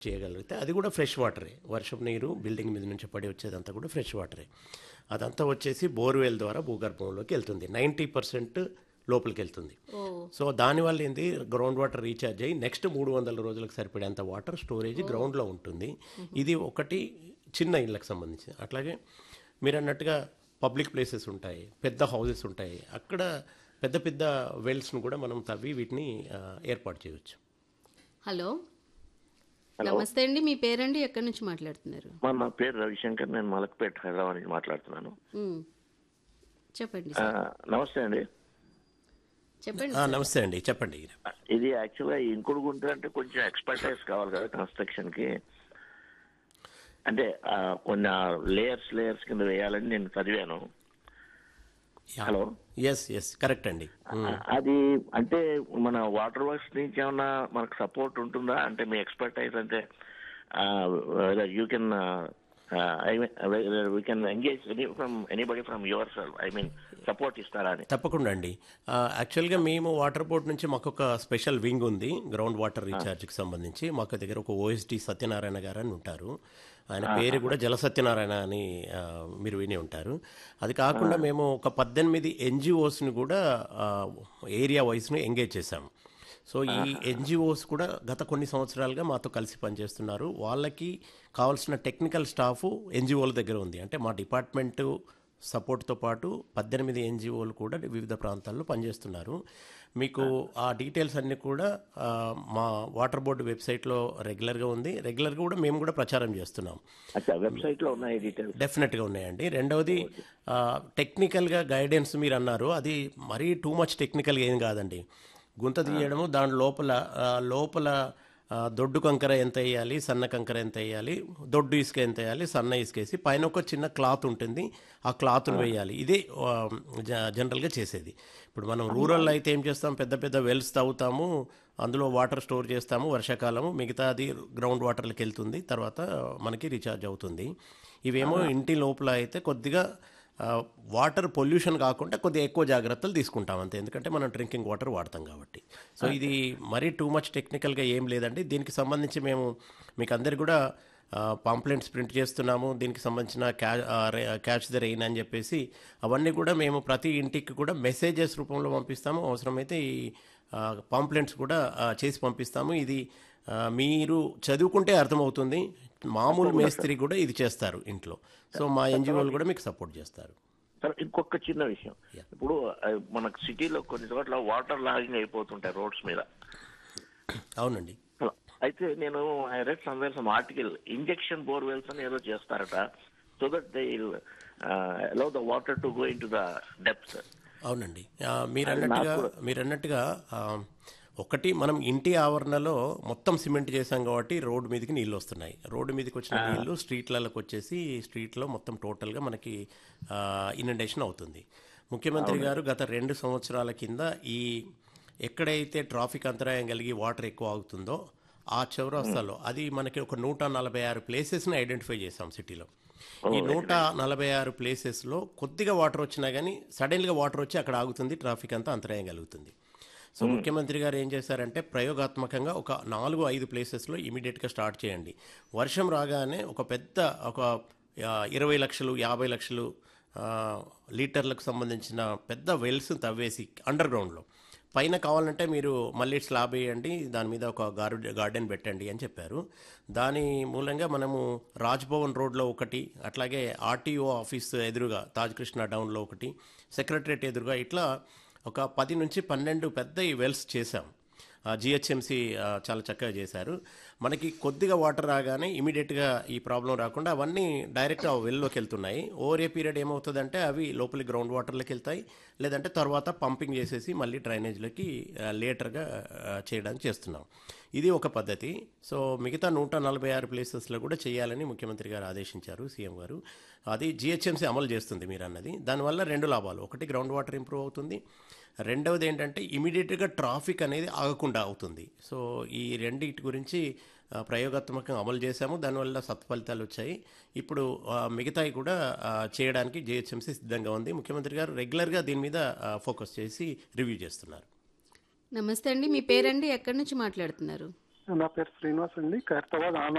చేయగలిగితే అది కూడా ఫ్రెష్ వాటరే వర్షం నీరు బిల్డింగ్ మీద నుంచి పడి వచ్చేదంతా కూడా ఫ్రెష్ వాటరే అదంతా వచ్చేసి బోర్వెల్ ద్వారా భూగర్భంలోకి వెళ్తుంది నైంటీ పర్సెంట్ లోపలికి వెళ్తుంది ఓ సో దానివల్ల ఏంది గ్రౌండ్ వాటర్ రీఛార్జ్ అయ్యి నెక్స్ట్ మూడు వందల రోజులకు సరిపడేంత వాటర్ స్టోరేజ్ గ్రౌండ్లో ఉంటుంది ఇది ఒకటి చిన్న ఇళ్ళకి సంబంధించి అట్లాగే మీరు అన్నట్టుగా పబ్లిక్ ప్లేసెస్ ఉంటాయి పెద్ద హౌసెస్ ఉంటాయి అక్కడ పెద్ద పెద్ద వెల్స్ను కూడా మనం తవ్వి వీటిని ఆ, ఏర్పాటు చేయవచ్చు హలో నమస్తే అండి మీ పేరండి ఎక్కడి నుంచి మాట్లాడుతున్నారు మా నా పేరు రవిశంకర్ నేను మలక్పేట హైదరాబాద్ నుంచి మాట్లాడుతున్నాను ఉమ్. చెప్పండి ఆ, నమస్తే అండి చెప్పండి ఆ, నమస్తే అండి చెప్పండి ఇది యాక్చువల్గా ఇంకుడు గుంట అంటే కొంచెం ఎక్స్పర్టైజ్ కావాలి కదా కన్స్ట్రక్షన్ కి అంటే ఆ, కొన్ని లేయర్స్ లేయర్స్ కింద వేయాలని నేను చదివాను హలో ఎస్ ఎస్ కరెక్ట్ అండి ఆ, అది అంటే మన వాటర్ వర్క్స్ నుంచి ఏమన్నా మనకు సపోర్ట్ ఉంటుందా అంటే మీ ఎక్స్పర్టైజ్ అంటే you can we can engage from anybody from yourself I mean support ఇస్తారా అని తప్పకుండా అండి ఆ, యాక్చువల్గా మేము వాటర్ బోర్డ్ నుంచి మాకు ఒక స్పెషల్ వింగ్ ఉంది గ్రౌండ్ వాటర్ రీఛార్జ్కి సంబంధించి మాకు దగ్గర ఒక ఓఎస్డి సత్యనారాయణ గారు అని ఉంటారు ఆయన పేరు కూడా జల సత్యనారాయణ అని ఆ, మీరు విని ఉంటారు అది కాకుండా మేము ఒక పద్దెనిమిది ఎన్జిఓస్ని కూడా ఏరియా వైస్ని ఎంగేజ్ చేశాము సో ఈ ఎన్జిఓస్ కూడా గత కొన్ని సంవత్సరాలుగా మాతో కలిసి పనిచేస్తున్నారు వాళ్ళకి కావాల్సిన టెక్నికల్ స్టాఫ్ ఎన్జిఓల దగ్గర ఉంది అంటే మా డిపార్ట్మెంటు సపోర్ట్తో పాటు పద్దెనిమిది ఎన్జిఓలు కూడా వివిధ ప్రాంతాల్లో పనిచేస్తున్నారు మీకు ఆ డీటెయిల్స్ అన్నీ కూడా ఆ, మా వాటర్ బోర్డు వెబ్సైట్లో రెగ్యులర్గా ఉంది రెగ్యులర్గా కూడా మేము కూడా ప్రచారం చేస్తున్నాం అచ్చా వెబ్సైట్ లో ఉన్నాయి డీటెయిల్స్ డెఫినెట్గా ఉన్నాయండి రెండవది ఆ, టెక్నికల్గా గైడెన్స్ మీరు అన్నారు అది మరీ టూ మచ్ టెక్నికల్గా ఏం కాదండి గుంత తీయడము దాని లోపల ఆ, లోపల ఆ, దొడ్డు కంకర ఎంత వేయాలి సన్న కంకర ఎంత వేయాలి దొడ్డు ఇసుక ఎంత వేయాలి సన్న ఇసుక వేసి పైన ఒక చిన్న క్లాత్ ఉంటుంది ఆ క్లాత్ను వేయాలి ఇదే ఆ, జ- జనరల్గా చేసేది ఇప్పుడు మనం రూరల్లో అయితే ఏం చేస్తాం పెద్ద పెద్ద వెల్స్ తవ్వుతాము అందులో వాటర్ స్టోర్ చేస్తాము వర్షాకాలము మిగతా అది గ్రౌండ్ వాటర్కి వెళ్తుంది తర్వాత మనకి రీఛార్జ్ అవుతుంది ఇవేమో ఇంటి లోపల అయితే కొద్దిగా ఆ, వాటర్ పొల్యూషన్ కాకుండా కొద్దిగా ఎక్కువ జాగ్రత్తలు తీసుకుంటాం అంతే ఎందుకంటే మనం డ్రింకింగ్ వాటర్ వాడతాం కాబట్టి సో ఇది మరీ టూ మచ్ టెక్నికల్గా ఏం లేదండి దీనికి సంబంధించి మేము మీకు అందరికి కూడా పాంప్లెంట్స్ ప్రింట్ చేస్తున్నాము దీనికి సంబంధించిన క్యా క్యాచ్ ద రెయిన్ అని చెప్పేసి అవన్నీ కూడా మేము ప్రతి ఇంటికి కూడా మెసేజెస్ రూపంలో పంపిస్తాము అవసరమైతే ఈ పాంప్లెంట్స్ కూడా ఆ, చేసి పంపిస్తాము ఇది ఆ, మీరు చదువుకుంటే అర్థమవుతుంది మామూలు మేస్త్రి కూడా ఇది చేస్తారు ఇంట్లో సో మా ఎన్జిఓలు కూడా మీకు సపోర్ట్ చేస్తారు సరే ఇంకొక చిన్న విషయం ఇప్పుడు ఆ, మనకు సిటీలో కొన్ని చోట్ల వాటర్ లాగింగ్ అయిపోతుంటాయి రోడ్స్ మీద అవునండి హలో. అయితే నేను I read somewhere some article injection borewells అని ఏదో చేస్తారట so that they allow the water to go into the depth అవునండి ఆ, మీరు అన్నట్టుగా మీరు అన్నట్టుగా ఆ, ఒకటి మనం ఇంటి ఆవరణలో మొత్తం సిమెంట్ చేసాం కాబట్టి రోడ్డు మీదకి నీళ్ళు వస్తున్నాయి రోడ్డు మీదకి వచ్చిన నీళ్లు స్ట్రీట్లలోకి వచ్చేసి స్ట్రీట్లో మొత్తం టోటల్గా మనకి ఇనండేషన్ అవుతుంది ముఖ్యమంత్రి గారు గత రెండు సంవత్సరాల కింద ఈ ఎక్కడైతే ట్రాఫిక్ అంతరాయం కలిగి వాటర్ ఎక్కువ అవుతుందో ఆ చౌరస్తాలో అది మనకి ఒక నూట నలభై ఆరు ప్లేసెస్ని ఐడెంటిఫై చేసాం సిటీలో ఈ నూట నలభై ఆరు ప్లేసెస్లో కొద్దిగా వాటర్ వచ్చినా కానీ సడన్గా వాటర్ వచ్చి అక్కడ ఆగుతుంది ట్రాఫిక్ అంతా అంతరాయం కలుగుతుంది సో ముఖ్యమంత్రి గారు ఏం చేశారంటే ప్రయోగాత్మకంగా ఒక నాలుగు ఐదు ప్లేసెస్లో ఇమీడియట్గా స్టార్ట్ చేయండి వర్షం రాగానే ఒక పెద్ద ఒక ఆ, ఇరవై లక్షలు యాభై లక్షలు ఆ, లీటర్లకు సంబంధించిన పెద్ద వెల్స్ తవ్వేసి అండర్ గ్రౌండ్లో పైన కావాలంటే మీరు మళ్ళీ స్లాబ్ వేయండి దాని మీద ఒక గార్డెన్ గార్డెన్ పెట్టండి అని చెప్పారు దాని మూలంగా మనము రాజ్భవన్ రోడ్లో ఒకటి అట్లాగే ఆర్టీఓ ఆఫీస్ ఎదురుగా తాజ్ కృష్ణ డౌన్లో ఒకటి సెక్రటరేట్ ఎదురుగా ఇట్లా ఒక పది నుంచి పన్నెండు పెద్ద ఈ వెల్స్ చేశాం జిహెచ్ఎంసి చాలా చక్కగా చేశారు మనకి కొద్దిగా వాటర్ రాగానే ఇమీడియట్గా ఈ ప్రాబ్లం రాకుండా అవన్నీ డైరెక్ట్ ఆ వెల్లోకి వెళ్తున్నాయి ఓవర్ ఏ పీరియడ్ ఏమవుతుందంటే అవి లోపలి గ్రౌండ్ వాటర్లోకి వెళ్తాయి లేదంటే తర్వాత పంపింగ్ చేసేసి మళ్ళీ డ్రైనేజ్లోకి లేటర్గా చేయడానికి చేస్తున్నాం ఇది ఒక పద్ధతి సో మిగతా నూట నలభై ఆరు ప్లేసెస్లో కూడా చేయాలని ముఖ్యమంత్రి గారు ఆదేశించారు సీఎం గారు అది జిహెచ్ఎంసీ అమలు చేస్తుంది మీరు అన్నది దానివల్ల రెండు లాభాలు ఒకటి గ్రౌండ్ వాటర్ ఇంప్రూవ్ అవుతుంది రెండవది ఏంటంటే ఇమీడియట్గా ట్రాఫిక్ అనేది ఆగకుండా అవుతుంది సో ఈ రెండింటి గురించి ఆ, ప్రయోగాత్మకంగా అమలు చేశాము దానివల్ల సత్ఫలితాలు వచ్చాయి ఇప్పుడు ఆ, మిగతాయి కూడా ఆ, చేయడానికి జిహెచ్ఎంసీ సిద్ధంగా ఉంది ముఖ్యమంత్రి గారు రెగ్యులర్గా దీని మీద ఆ, ఫోకస్ చేసి రివ్యూ చేస్తున్నారు నమస్తే అండి మీ పేరండి ఎక్కడి నుంచి మాట్లాడుతున్నారు నా పేరు శ్రీనివాస్ అండి ఖైరతాబాద్ ఆనంద్